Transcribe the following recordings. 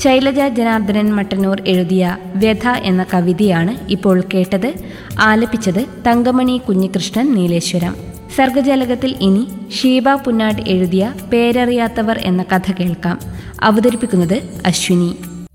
ശൈലജ ജനാർദ്ദനൻ മട്ടന്നൂർ എഴുതിയ വ്യഥ എന്ന കവിതയാണ് ഇപ്പോൾ കേട്ടത് ആലപിച്ചത് തങ്കമണി കുഞ്ഞികൃഷ്ണൻ നീലേശ്വരം സർഗജാലകത്തിൽ ഇനി ഷീബ പുന്നാട് എഴുതിയ പേരറിയാത്തവർ എന്ന കഥ കേൾക്കാം അവതരിപ്പിക്കുന്നത് അശ്വിനി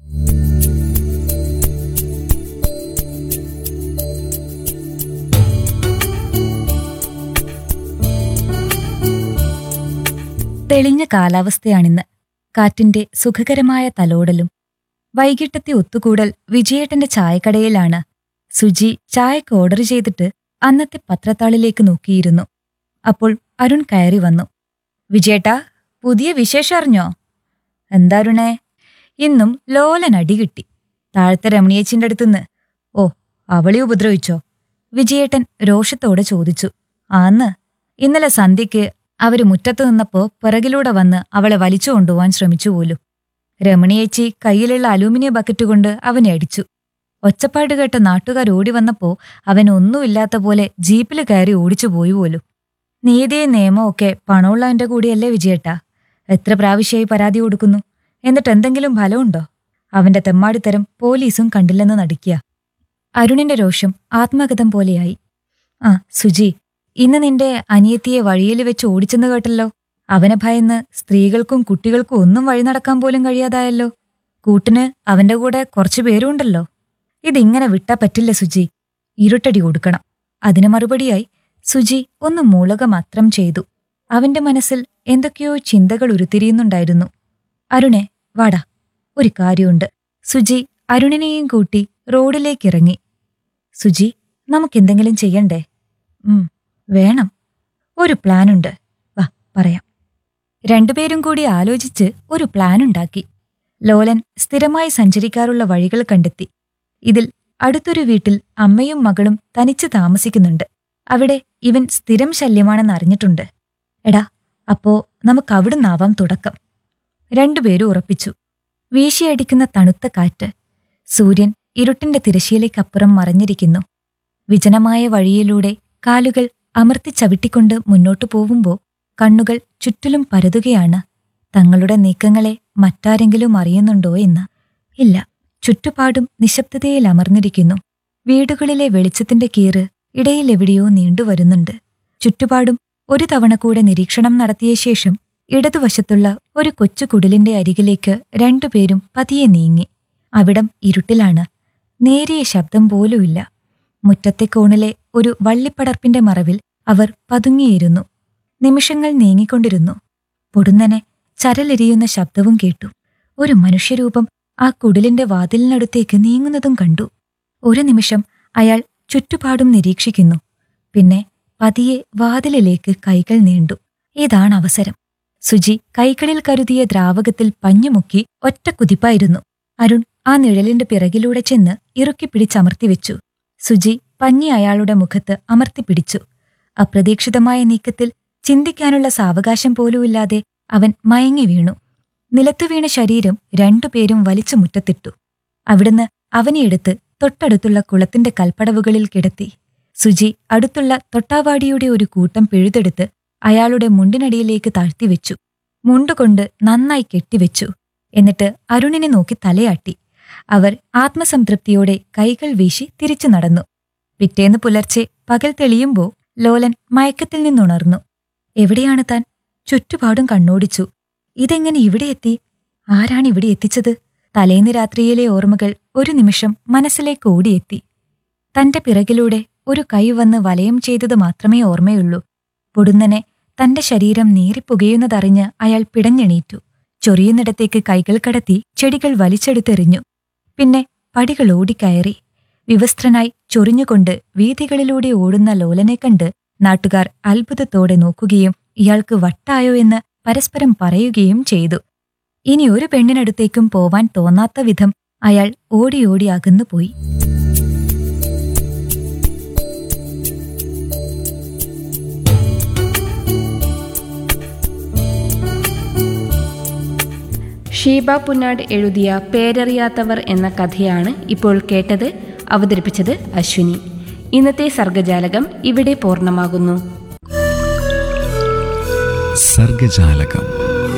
തെളിഞ്ഞ കാലാവസ്ഥയാണിന്ന് കാറ്റിന്റെ സുഖകരമായ തലോടലും വൈകിട്ടത്തെ ഒത്തുകൂടൽ വിജയേട്ടന്റെ ചായക്കടയിലാണ് സുജി ചായക്ക് ഓർഡർ ചെയ്തിട്ട് അന്നത്തെ പത്രത്താളിലേക്ക് നോക്കിയിരുന്നു അപ്പോൾ അരുൺ കയറി വന്നു വിജയേട്ടാ പുതിയ വിശേഷം അറിഞ്ഞോ എന്താരുണേ ഇന്നും ലോലൻ അടി കിട്ടി താഴത്തെ രമണിയേച്ചിന്റെ അടുത്തുനിന്ന് ഓ അവളെ ഉപദ്രവിച്ചോ വിജയേട്ടൻ രോഷത്തോടെ ചോദിച്ചു ആന്ന് ഇന്നലെ സന്ധ്യയ്ക്ക് അവര് മുറ്റത്തു നിന്നപ്പോ പിറകിലൂടെ വന്ന് അവളെ വലിച്ചു കൊണ്ടുപോവാൻ ശ്രമിച്ചു പോലും രമണിയേച്ചി കയ്യിലുള്ള അലൂമിനിയം ബക്കറ്റ് കൊണ്ട് അവനെ അടിച്ചു ഒച്ചപ്പാട് കേട്ട നാട്ടുകാർ ഓടി വന്നപ്പോ അവൻ ഒന്നുമില്ലാത്ത പോലെ ജീപ്പിൽ കയറി ഓടിച്ചു പോയി പോലും നീതിയും നിയമവും ഒക്കെ പണമുള്ളവന്റെ കൂടിയല്ലേ വിജയേട്ടാ എത്ര പ്രാവശ്യമായി പരാതി കൊടുക്കുന്നു എന്നിട്ട് എന്തെങ്കിലും ഫലമുണ്ടോ അവന്റെ തെമ്മാടിത്തരം പോലീസും കണ്ടില്ലെന്ന് നടിക്കുക അരുണിന്റെ രോഷം ആത്മഗതം പോലെയായി ആ സുജി ഇന്ന് നിന്റെ അനിയത്തിയെ വഴിയിൽ വെച്ച് ഓടിച്ചെന്ന് കേട്ടല്ലോ അവനെ ഭയന്ന് സ്ത്രീകൾക്കും കുട്ടികൾക്കും ഒന്നും വഴി നടക്കാൻ പോലും കഴിയാതായല്ലോ കൂട്ടിന് അവന്റെ കൂടെ കുറച്ചു പേരുണ്ടല്ലോ ഇതിങ്ങനെ വിട്ടാ പറ്റില്ല സുജി ഇരുട്ടടി കൊടുക്കണം അതിന് മറുപടിയായി സുജി ഒന്ന് മൂളുക മാത്രം ചെയ്തു അവന്റെ മനസ്സിൽ എന്തൊക്കെയോ ചിന്തകൾ ഉരുത്തിരിയുന്നുണ്ടായിരുന്നു അരുണെ വാടാ ഒരു കാര്യമുണ്ട് സുജി അരുണിനെയും കൂട്ടി റോഡിലേക്കിറങ്ങി സുജി നമുക്കെന്തെങ്കിലും ചെയ്യണ്ടേ ഉം വേണം ഒരു പ്ലാനുണ്ട് വാ പറയാം രണ്ടുപേരും കൂടി ആലോചിച്ച് ഒരു പ്ലാനുണ്ടാക്കി ലോലൻ സ്ഥിരമായി സഞ്ചരിക്കാറുള്ള വഴികൾ കണ്ടെത്തി ഇതിൽ അടുത്തൊരു വീട്ടിൽ അമ്മയും മകളും തനിച്ച് താമസിക്കുന്നുണ്ട് അവിടെ ഇവൻ സ്ഥിരം ശല്യമാണെന്ന് അറിഞ്ഞിട്ടുണ്ട് എടാ അപ്പോ നമുക്കവിടുന്നാവാം തുടക്കം രണ്ടുപേരും ഉറപ്പിച്ചു വീശിയടിക്കുന്ന തണുത്ത കാറ്റ് സൂര്യൻ ഇരുട്ടിന്റെ തിരശ്ശീലയ്ക്കപ്പുറം മറഞ്ഞിരിക്കുന്നു വിജനമായ വഴിയിലൂടെ കാലുകൾ അമർത്തി ചവിട്ടിക്കൊണ്ട് മുന്നോട്ടു പോവുമ്പോൾ കണ്ണുകൾ ചുറ്റിലും പരതുകയാണ് തങ്ങളുടെ നീക്കങ്ങളെ മറ്റാരെങ്കിലും അറിയുന്നുണ്ടോ എന്ന് ഇല്ല ചുറ്റുപാടും നിശബ്ദതയിൽ അമർന്നിരിക്കുന്നു വീടുകളിലെ വെളിച്ചത്തിന്റെ കീറ് ഇടയിലെവിടെയോ നീണ്ടുവരുന്നുണ്ട് ചുറ്റുപാടും ഒരു തവണ കൂടെ നിരീക്ഷണം നടത്തിയ ശേഷം ഇടതുവശത്തുള്ള ഒരു കൊച്ചു കുടിലിന്റെ അരികിലേക്ക് രണ്ടുപേരും പതിയെ നീങ്ങി അവിടം ഇരുട്ടിലാണ് നേരിയ ശബ്ദം പോലുമില്ല മുറ്റത്തെ കോണിലെ ഒരു വള്ളിപ്പടർപ്പിന്റെ മറവിൽ അവർ പതുങ്ങിയിരുന്നു നിമിഷങ്ങൾ നീങ്ങിക്കൊണ്ടിരുന്നു പൊടുന്നനെ ചരലെരിയുന്ന ശബ്ദവും കേട്ടു ഒരു മനുഷ്യരൂപം ആ കുടിലിന്റെ വാതിലിനടുത്തേക്ക് നീങ്ങുന്നതും കണ്ടു ഒരു നിമിഷം അയാൾ ചുറ്റുപാടും നിരീക്ഷിക്കുന്നു പിന്നെ പതിയെ വാതിലിലേക്ക് കൈകൾ നീണ്ടു ഇതാണ് അവസരം സുജി കൈകളിൽ കരുതിയ ദ്രാവകത്തിൽ പഞ്ഞുമുക്കി ഒറ്റ കുതിപ്പായിരുന്നു അരുൺ ആ നിഴലിന്റെ പിറകിലൂടെ ചെന്ന് ഇറുക്കി പിടിച്ചമർത്തിവെച്ചു സുജി പഞ്ഞി അയാളുടെ മുഖത്ത് അമർത്തിപ്പിടിച്ചു അപ്രതീക്ഷിതമായ നീക്കത്തിൽ ചിന്തിക്കാനുള്ള സാവകാശം പോലുമില്ലാതെ അവൻ മയങ്ങി വീണു നിലത്തു വീണ ശരീരം രണ്ടുപേരും വലിച്ചു മുറ്റത്തിട്ടു അവിടുന്ന് അവനെ എടുത്ത് തൊട്ടടുത്തുള്ള കുളത്തിന്റെ കൽപ്പടവുകളിൽ കിടത്തി സുജി അടുത്തുള്ള തൊട്ടാവാടിയുടെ ഒരു കൂട്ടം പിഴുതെടുത്ത് അയാളുടെ മുണ്ടിനടിയിലേക്ക് താഴ്ത്തിവെച്ചു മുണ്ടുകൊണ്ട് നന്നായി കെട്ടിവെച്ചു എന്നിട്ട് അരുണിനെ നോക്കി തലയാട്ടി അവർ ആത്മസംതൃപ്തിയോടെ കൈകൾ വീശി തിരിച്ചു നടന്നു പിറ്റേന്ന് പുലർച്ചെ പകൽ തെളിയുമ്പോൾ ലോലൻ മയക്കത്തിൽ നിന്നുണർന്നു എവിടെയാണ് താൻ ചുറ്റുപാടും കണ്ണോടിച്ചു ഇതെങ്ങനെ ഇവിടെ എത്തി ആരാണ് ഇവിടെ എത്തിച്ചത് തലേന്ന് രാത്രിയിലെ ഓർമ്മകൾ ഒരു നിമിഷം മനസ്സിലേക്ക് ഓടിയെത്തി തന്റെ പിറകിലൂടെ ഒരു കൈ വന്ന് വലയം ചെയ്തത് മാത്രമേ ഓർമ്മയുള്ളൂ പൊടുന്നനെ തന്റെ ശരീരം നീറിപ്പുകയുന്നതറിഞ്ഞ് അയാൾ പിടഞ്ഞെണീറ്റു ചൊറിയുന്നിടത്തേക്ക് കൈകൾ കടത്തി ചെടികൾ വലിച്ചെടുത്തെറിഞ്ഞു പിന്നെ പടികൾ ഓടിക്കയറി വിവസ്ത്രനായി ചൊറിഞ്ഞുകൊണ്ട് വീഥികളിലൂടെ ഓടുന്ന ലോലനെ കണ്ട് നാട്ടുകാർ അത്ഭുതത്തോടെ നോക്കുകയും ഇയാൾക്ക് വട്ടായോ എന്ന് പരസ്പരം പറയുകയും ചെയ്തു ഇനി ഒരു പെണ്ണിനടുത്തേക്കും പോവാൻ തോന്നാത്ത വിധം അയാൾ ഓടി ഓടി അകന്നുപോയി ഷീബ പുന്നാട് എഴുതിയ പേരറിയാത്തവർ എന്ന കഥയാണ് ഇപ്പോൾ കേട്ടത് അവതരിപ്പിച്ചത് അശ്വിനി ഇന്നത്തെ സർഗജാലകം ഇവിടെ പൂർണ്ണമാകുന്നു സർഗജാലകം